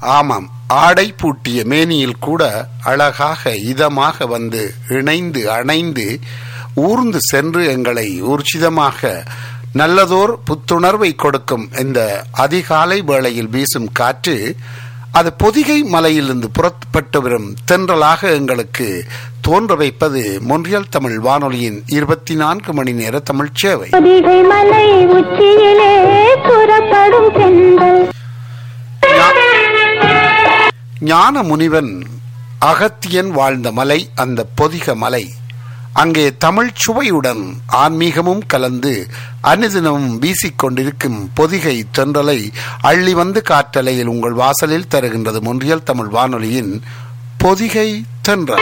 ஆமாம் ஆடை பூட்டிய மேனியில் கூட அழகாக இதமாக வந்து இணைந்து அணைந்து ஊர்ந்து சென்று எங்களை ஊர்ஜிதமாக நல்லதோர் புத்துணர்வை கொடுக்கும் இந்த அதிகாலை வேளையில் வீசும் காற்று அது பொதிகை மலையிலிருந்து புறப்பட்டு வரும் தென்றலாக எங்களுக்கு தோன்ற வைப்பது மொன்றியல் தமிழ் வானொலியின் இருபத்தி நான்கு மணி நேர தமிழ் சேவை பொதிகை மலை உச்சியிலே புறப்படும் செந்தல் ஞான முனிவன் அகத்தியன் வாழ்ந்த மலை அந்த பொதிக மலை அங்கே தமிழ் சுவையுடன் ஆன்மீகமும் கலந்து அனுதினமும் வீசிக்கொண்டிருக்கும் பொதிகை தென்றலை அள்ளி வந்து காற்றலையில் உங்கள் வாசலில் தருகின்றது மொன்றியல் தமிழ் வானொலியின் பொதிகை தென்றல்